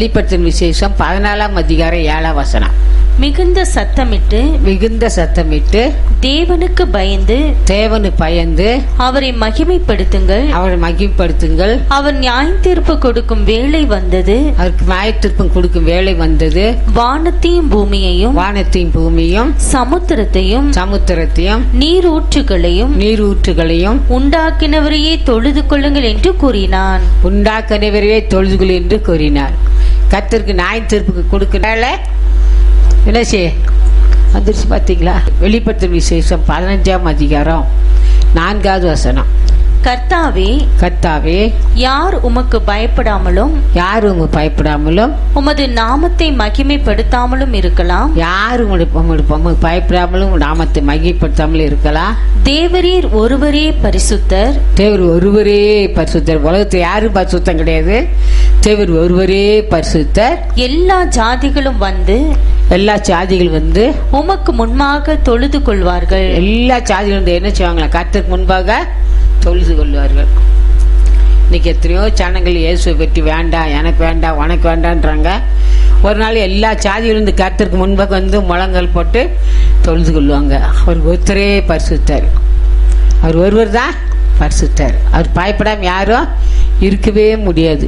வெளிப்படுத்தும் விசேஷம் பதினாலாம் அதிகாரம் ஏழாம் வசனம் மிகுந்த சத்தமிட்டு மிகுந்த சத்தமிட்டு தேவனுக்கு பயந்து தேவனு பயந்து அவரை மகிமைப்படுத்துங்கள் அவரை மகிழ்ப்படுத்துங்கள் அவர் நியாயத்தீர்ப்பு கொடுக்கும் வேளை வந்தது அவருக்கு மாயத்திருப்பம் கொடுக்கும் வேலை வந்தது வானத்தையும் பூமியையும் வானத்தையும் பூமியும் சமுத்திரத்தையும் சமுத்திரத்தையும் நீரூற்றுகளையும் நீரூற்றுகளையும் உண்டாக்கினவரையே தொழுது கொள்ளுங்கள் என்று கூறினான் உண்டாக்கனவரே தொழுதுகள் என்று கூறினார் கர்த்தருக்கு நாய் தீர்ப்புக்கு கொடுக்கனால என்ன செய்ய வந்துருச்சு பார்த்தீங்களா வெளிப்படுத்தும் விசேஷம் பதினஞ்சாம் அதிகாரம் நான்காவது வசனம் கர்த்தாவே கர்த்தாவே யார் உமக்கு பயப்படாமலும் யார் உங்க பயப்படாமலும் உமது நாமத்தை மகிமைப்படுத்தாமலும் இருக்கலாம் யார் உங்களுக்கு உங்களுக்கு உங்களுக்கு பயப்படாமலும் உங்க நாமத்தை மகிழ்ப்படுத்தாமலும் இருக்கலாம் தேவரீர் ஒருவரே பரிசுத்தர் தேவர் ஒருவரே பரிசுத்தர் உலகத்தில் யாரும் பரிசுத்தம் கிடையாது தேவர் ஒருவரே பரிசுத்தர் எல்லா ஜாதிகளும் வந்து எல்லா சாதிகள் வந்து உமக்கு முன்பாக தொழுது கொள்வார்கள் எல்லா சாதிகளும் வந்து என்ன செய்வாங்களா கர்த்தருக்கு முன்பாக தொழுது கொள்வார்கள் இன்னைக்கு எத்தனையோ சேனங்கள் இயேசுவை பற்றி வேண்டாம் எனக்கு வேண்டாம் உனக்கு வேண்டான்றாங்க ஒரு நாள் எல்லா சாதிகளும் இந்த கர்த்தருக்கு முன்பாக வந்து முழங்கல் போட்டு தொழுது கொள்வாங்க அவர் ஒருத்தரே பரிசுத்தார் அவர் ஒருவர் தான் பரிசுத்தார் அவர் பயப்படாம யாரும் இருக்கவே முடியாது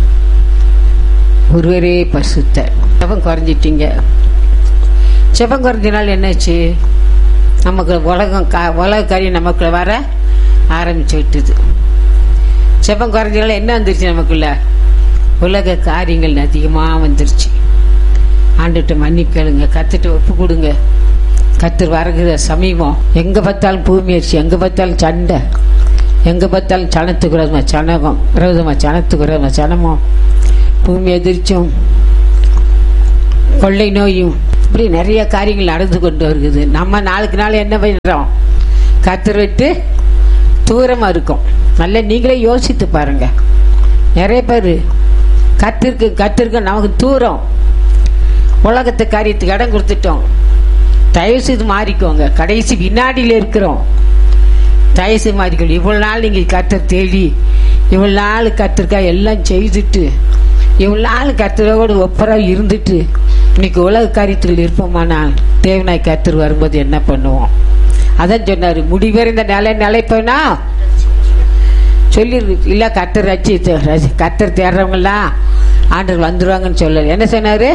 ஒருவரே பரிசுத்தார் ஜெபம் குறைஞ்சிட்டீங்க ஜெபம் குறைஞ்சனால என்னாச்சு நமக்கு உலகம் கா உலக காரியம் நமக்குள்ள வர ஆரம்பிச்சு விட்டுது ஜெபம் குறைஞ்சனால என்ன வந்துருச்சு நமக்குள்ள உலக காரியங்கள் அதிகமாக வந்துருச்சு ஆண்டுகிட்ட மன்னிப்பு கேளுங்க கத்துட்டு ஒப்பு கொடுங்க கத்தர் வரகிற சமீபம் எங்க பார்த்தாலும் பூமியரிசி எங்க பார்த்தாலும் சண்டை எங்க பார்த்தாலும் சனத்துக்கு விரோதமா சனகம் விரோதமா சனத்துக்கு விரோதமா சனமும் பூமி எதிர்ச்சும் கொள்ளை நோயும் இப்படி நிறைய காரியங்கள் நடந்து கொண்டு வருகிறது நம்ம நாளுக்கு நாள் என்ன பண்ணுறோம் கத்தர் விட்டு தூரமா இருக்கும் நல்ல நீங்களே யோசித்து பாருங்க நிறைய பேர் கத்திருக்கு கத்திருக்கு நமக்கு தூரம் உலகத்து காரியத்துக்கு இடம் கொடுத்துட்டோம் தயவு செய்து மாறிக்கோங்க கடைசி வினாடியில் இருக்கிறோம் தயவு செய்து மாறிக்கோங்க இவ்வளவு நாள் நீங்க கத்தர் தேடி இவ்வளவு நாள் கத்திருக்கா எல்லாம் செய்துட்டு இவ்வளவு நாள் கத்தரோடு ஒப்பரா இருந்துட்டு இன்னைக்கு உலக காரியத்தில் இருப்போமானால் தேவனாய் கத்தர் வரும்போது என்ன பண்ணுவோம் அதான் சொன்னாரு முடிவறிந்த நிலை நிலைப்போனா சொல்லி இல்ல கத்தர் ரச்சி கத்தர் தேடுறவங்கலாம் ஆண்டவர் வந்துருவாங்கன்னு சொல்லல என்ன சொன்னாரு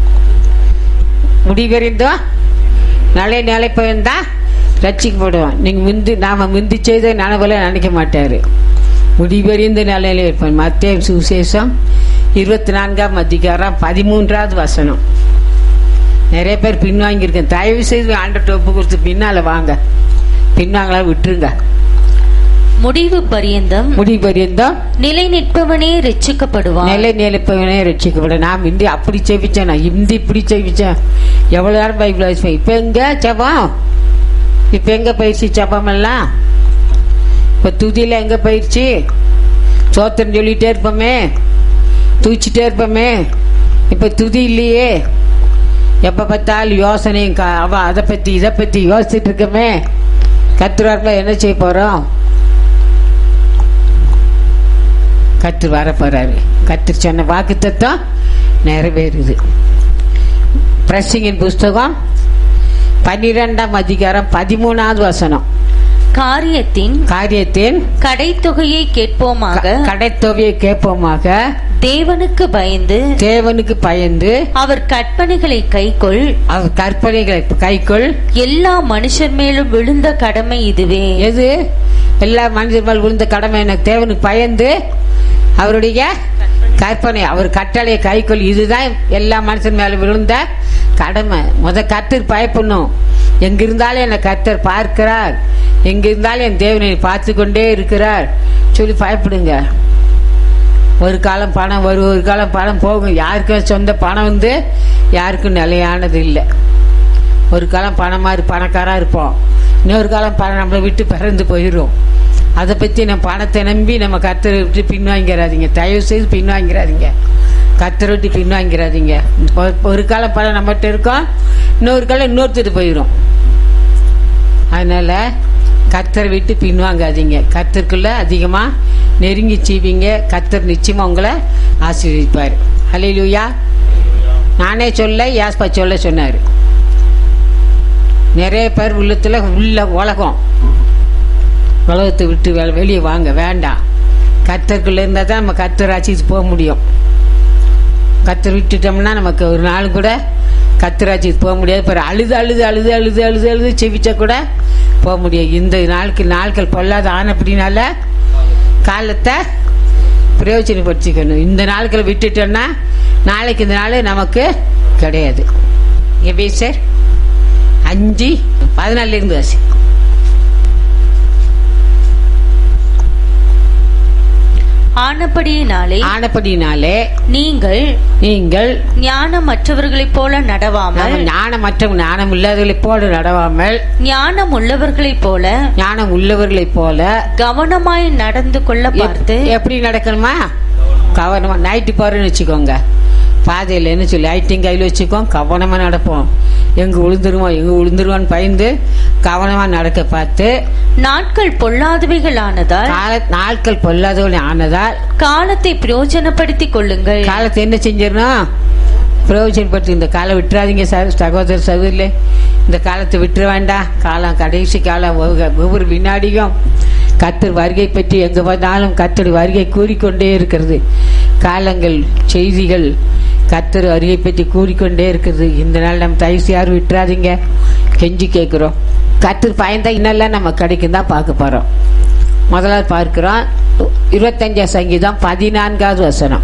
முடிவறிந்தோம் நிலை நிலைப்பவன் தான் ரட்சிக்கப்படுவான் நீங்க முந்தி நாம முந்தி செய்த நனவுல நினைக்க மாட்டாரு முடிவறிந்த நிலையில இருப்பான் மத்திய சுவிசேஷம் இருபத்தி நான்காம் அதிகாரம் பதிமூன்றாவது வசனம் நிறைய பேர் பின்வாங்கியிருக்கேன் தயவு செய்து ஆண்டர்கிட்ட ஒப்பு கொடுத்து பின்னால வாங்க பின்வாங்களா விட்டுருங்க முடிவு பரியந்தம் முடிவு பரியந்தம் நிலை நிற்பவனே ரட்சிக்கப்படுவான் நிலை நிலைப்பவனே ரட்சிக்கப்பட நான் இந்தி அப்படி செவிச்சேன் நான் இந்தி இப்படி செவிச்சேன் எவ்வளவு நேரம் பைபிள் வாசிப்பேன் இப்ப எங்க ஜபம் இப்ப எங்க பயிற்சி ஜபம் எல்லாம் இப்ப துதியில எங்க பயிற்சி சோத்திரம் சொல்லிட்டே இருப்போமே தூச்சிட்டே இருப்போமே இப்ப துதி இல்லையே எப்ப பார்த்தாலும் யோசனையும் க- அவ அதை பத்தி இதை பத்தி யோசிச்சுட்டு இருக்கமே கத்துறாருல என்ன செய்ய போறோம் கத்து வர போறாரு கத்து சொன்ன வாக்கு தத்துவம் நிறைவேறுது பிரசிங்கின் புஸ்தகம் பன்னிரெண்டாம் அதிகாரம் பதிமூணாவது வசனம் காரியத்தின் காரியத்தின் கடைத்தொகையை கேட்போமாக கடைத்தொகையை கேட்போமாக தேவனுக்கு பயந்து தேவனுக்கு பயந்து அவர் கற்பனைகளை கைக்கொள் அவர் கற்பனைகளை கைக்குள் எல்லா மனுஷர் மேலும் விழுந்த கடமை இதுவே எது எல்லா மனிதர் மேல் விழுந்த கடமை எனக்கு தேவனுக்கு பயந்து அவருடைய கற்பனை அவர் கட்டளையை கைக்கொள் இதுதான் எல்லா மனுஷன் மேல விழுந்த கடமை முத கத்தர் பயப்படணும் எங்க இருந்தாலும் என்னை கத்தர் பார்க்கிறார் எங்க இருந்தாலும் என் தேவனை பார்த்து கொண்டே இருக்கிறார் சொல்லி பயப்படுங்க ஒரு காலம் பணம் வரும் ஒரு காலம் பணம் போகும் யாருக்கும் சொந்த பணம் வந்து யாருக்கும் நிலையானது இல்லை ஒரு காலம் பணம் மாதிரி பணக்காரா இருப்போம் இன்னொரு காலம் பணம் நம்மளை விட்டு பிறந்து போயிடும் அதை பற்றி நம்ம பணத்தை நம்பி நம்ம கத்தரை விட்டு பின்வாங்கிறாதீங்க தயவு செய்து பின்வாங்கிறாதீங்க கத்தரை விட்டு பின்வாங்கிறாதீங்க ஒரு- ஒரு காலம் பணம் நம்மகிட்ட இருக்கோம் இன்னொரு காலம் இன்னொருத்தர் போயிடும் அதனால கத்தரை விட்டு பின்வாங்காதீங்க கத்தருக்குள்ள அதிகமாக நெருங்கி செய்வீங்க கத்தர் நிச்சயமா உங்களை ஆசீர்வதிப்பார் ஹalleluya நானே சொல்ல யாஸ்பா சொல்ல சொன்னார் நிறைய பேர் உள்ளத்துல உள்ள உலகம் உலகத்தை விட்டு வெ- வெளியே வாங்க வேண்டாம் கத்தருக்குள்ள இருந்தால் தான் நம்ம கத்தர் ஆட்சிக்கு போக முடியும் கத்தர் விட்டுட்டோம்னா நமக்கு ஒரு நாள் கூட கத்தராட்சிக்கு போக முடியாது பிற அழுது அழுது அழுது அழுது அழுது அழுது செவிச்சா கூட போக முடியாது இந்த நாளுக்கு நாட்கள் பொல்லாத ஆனப்படினால காலத்தை பிரயோஜனப்படுத்திக்கணும் இந்த நாட்களை விட்டுட்டோம்னா நாளைக்கு இந்த நாள் நமக்கு கிடையாது எப்படி சார் அஞ்சு பதினாலுல இருந்து வாசி ஆனபடியினாலே ஆனப்படினாலே நீங்கள் நீங்கள் ஞானமற்றவர்களைப் போல நடவாமல் நாம ஞானமற்ற ஞானம் இல்லாதவர்களைப் போல நடவாமல் ஞானம் உள்ளவர்களைப் போல ஞானம் உள்ளவர்களைப் போல கவனமாய் நடந்து கொள்ள பார்த்து எப்- எப்படி நடக்கணுமா கவனமா நைட்டு போறேன்னு வச்சுக்கோங்க பாதையில் என்ன சொல்லி லைட்டிங் கையில் வச்சுக்கோம் கவனமா நடப்போம் எங்க விழுந்துருவோம் எங்க விழுந்துருவோன்னு பயந்து கவனமா நடக்க பார்த்து நாட்கள் பொல்லாதவைகளானதால் கால நாட்கள் பொல்லாதவன் ஆனதால் காலத்தை பிரயோஜனப்படுத்திக் கொள்ளுங்கள் காலத்தை என்ன செஞ்சிடணும் பிரயோஜனப்படுத்தி இந்த காலம் விட்டுறாதீங்க சார் சகோதர சகோதரிலே இந்த காலத்தை விட்டுற வேண்டாம் காலம் கடைசி காலம் ஒவ்வொரு ஒவ்வொரு வினாடியும் கத்தர் வருகை பற்றி எங்க வந்தாலும் கத்தர் வருகை கூறிக்கொண்டே இருக்கிறது காலங்கள் செய்திகள் கத்தர் வருகை பற்றி கூறிக்கொண்டே இருக்கிறது இந்த நாள் நம்ம தயவுசு யாரும் விட்டுறாதீங்க கெஞ்சி கேட்குறோம் கத்தர் பயந்தா இன்னெல்லாம் நம்ம கிடைக்கும் தான் பார்க்க போறோம் முதலாவது பார்க்கிறோம் இருபத்தஞ்சாம் சங்கீதம் பதினான்காவது வசனம்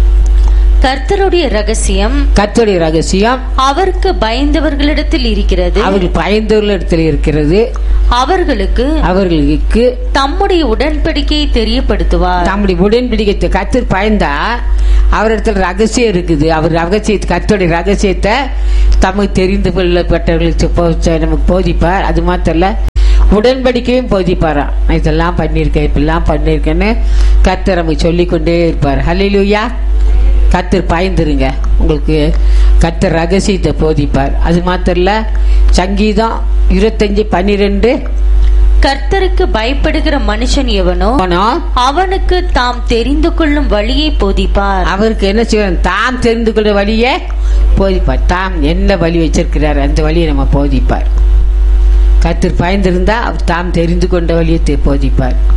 கர்த்தருடைய ரகசியம் கர்த்தருடைய ரகசியம் அவருக்கு பயந்தவர்களிடத்தில் இருக்கிறது அவர்கள் பயந்துள்ள இடத்துல இருக்கிறது அவர்களுக்கு அவர்களுக்கு தம்முடைய உடன்படிக்கையை தெரியப்படுத்துவார் தம்முடைய உடன்படிக்கை கத்தர் பயந்தா அவரிடத்துல ரகசியம் இருக்குது அவர் ரகசிய கர்த்தருடைய ரகசியத்தை தமக்கு தெரிந்து கொள்ளப்பட்டவர்களுக்கு போ- நமக்கு போதிப்பார் அது மாத்திரம் இல்ல உடன்படிக்கையும் போதிப்பாராம் நான் இதெல்லாம் பண்ணியிருக்கேன் இப்படிலாம் பண்ணியிருக்கேன்னு கர்த்தர் நமக்கு சொல்லிக்கொண்டே இருப்பார் ஹalleluya கர்த்தர் பயந்துருங்க உங்களுக்கு கர்த்தர் ரகசியத்தை போதிப்பார் அது மாத்திரம் இல்ல சங்கீதம் இருபத்தஞ்சு பன்னிரெண்டு கர்த்தருக்கு பயப்படுகிற மனுஷன் எவனோ போனோம் அவனுக்கு தாம் தெரிந்து கொள்ளும் வழியை போதிப்பார் அவருக்கு என்ன செய்யணும் தாம் தெரிந்து கொள்ள வழியை போதிப்பார் தாம் என்ன வழி வச்சிருக்கிறார் அந்த வழியை நம்ம போதிப்பார் கத்தர் பயந்திருந்தா அவர் தாம் தெரிந்து கொண்ட வழியை தெ- போதிப்பார்